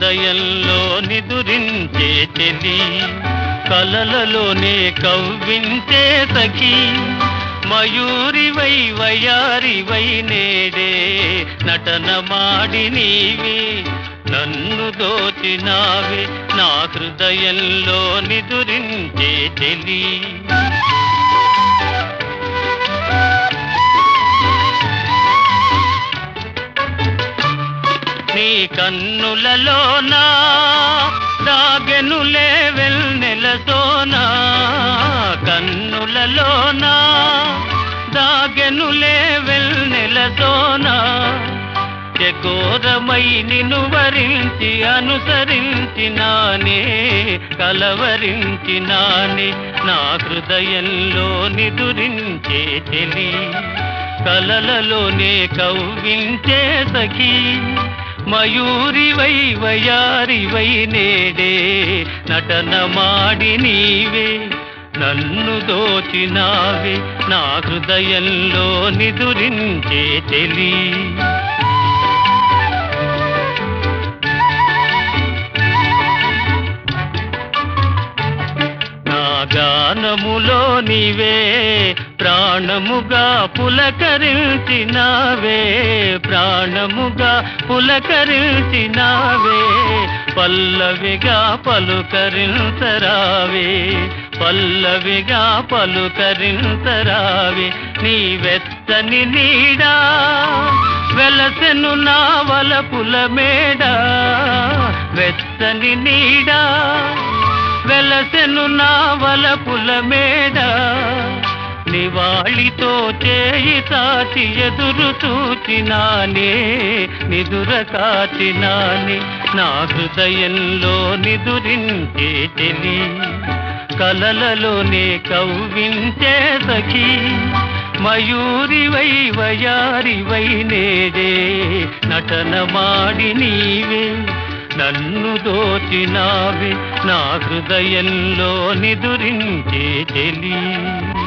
హృదయంలో నిదురించే చెలి కలలలోనే కవ్వించే సఖి మయూరివై వయారివై నేడే నటన మాడి నీవే నన్ను దోచినావే నా హృదయంలో నిదురించే చెలి నీ కన్నులలోనా దాగెనులే వెల్నెలతోనా కన్నులలోనా దాగెనులే వెల్నెలతోనా చకోరమై నిన్ను వరించి అనుసరించినానే కలవరించినానే నా హృదయంలో నిదురించే చెలి కలలలోనే కవ్వించే సఖీ మయూరివై వయారివై నేడే నటన మాడి నీవే నన్ను దోచినావే నా హృదయంలో నిదురించే చెలి నా గానములో నీవే ప్రాణముగా పులకరించినావే ప్రాణముగా పులకరించినావే పల్లవిగా పలుకరించరావే పల్లవిగా పలుకరించరావే నీ వెచ్చని నీడా వెలసెను నా వలపుల మేడ వెచ్చని నీడా వెలసెను నా వలపుల మేడ నివాళితో చేయి తాచి ఎదురు చూచినానే నిదుర కాచినానే నా హృదయంలో నిదురించే చెలి కలలలోనే కవ్వించే సఖీ మయూరివై వయారివై నేడే నటన మాడి నీవే నన్ను దోచినావే నా హృదయంలో నిదురించే చెలి